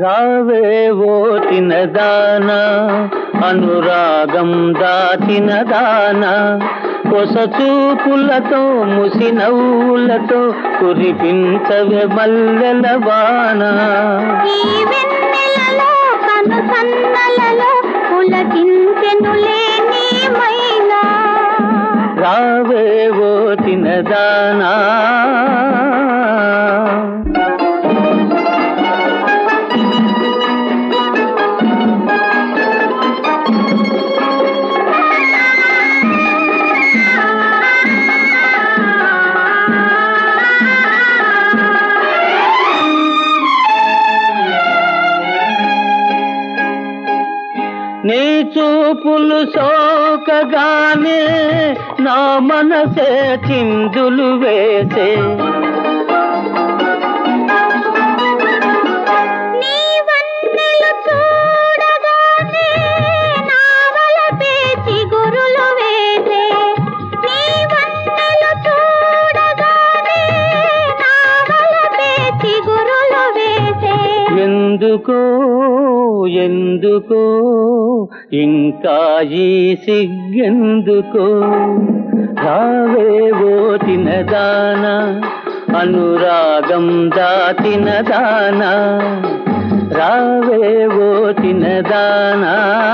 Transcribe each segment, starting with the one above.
రావేవో తినదాన అనురాగం దాచిన దాన కొస చూపులతో ముసి నవ్వులతో కురిపించవే మల్లెల వాన ఈ వెన్నెలలో కను సన్నలలో పులకించెనులే నీ మైనా రావేవో తినదానా నీ చూపులు సోకగానే నా మనసే చిందులు వేసే నీ వన్నెలు చూడగానే నా వలపే చిగురులు వేసే నీ వన్నెలు చూడగానే నా వలపే చిగురులు వేసే ఎందుకో ఎందుకో ఇంకా ఈ సిగ్గెందుకో రావేవో తినదానా అనురాగం దాచిన దానా రావేవో తినదానా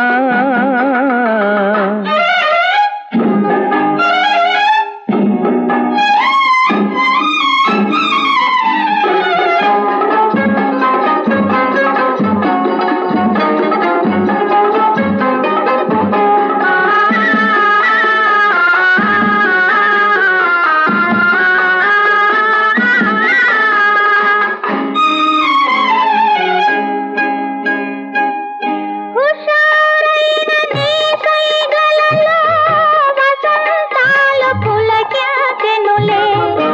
హుషారైన నీ సైగలలో వసంతాలు పులకించెనులే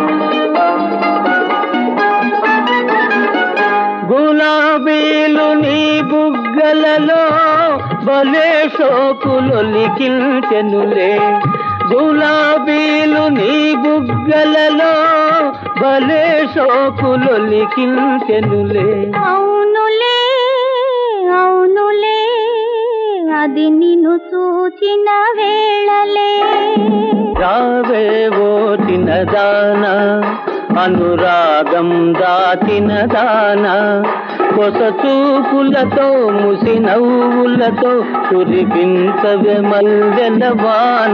గులాబీలు నీ బుగ్గలలో భలే షోకులు లిఖించెనులే గులాబీలు నీ బుగ్గలలో భలే షోకులు లిఖించెనులే అవునులే అవునులే అది నిన్ను చూచిన వేళలే రావేవో తినదానా అనురాగం దాచిన దానా కొస చూపులతో ముసి నవ్వులతో కురిపించవే మల్లెల వాన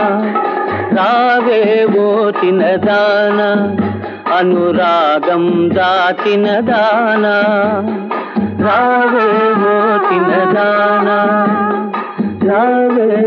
రావేవో తినదానా అనురాగం దాచిన దానా రావేవో తినదానా రావే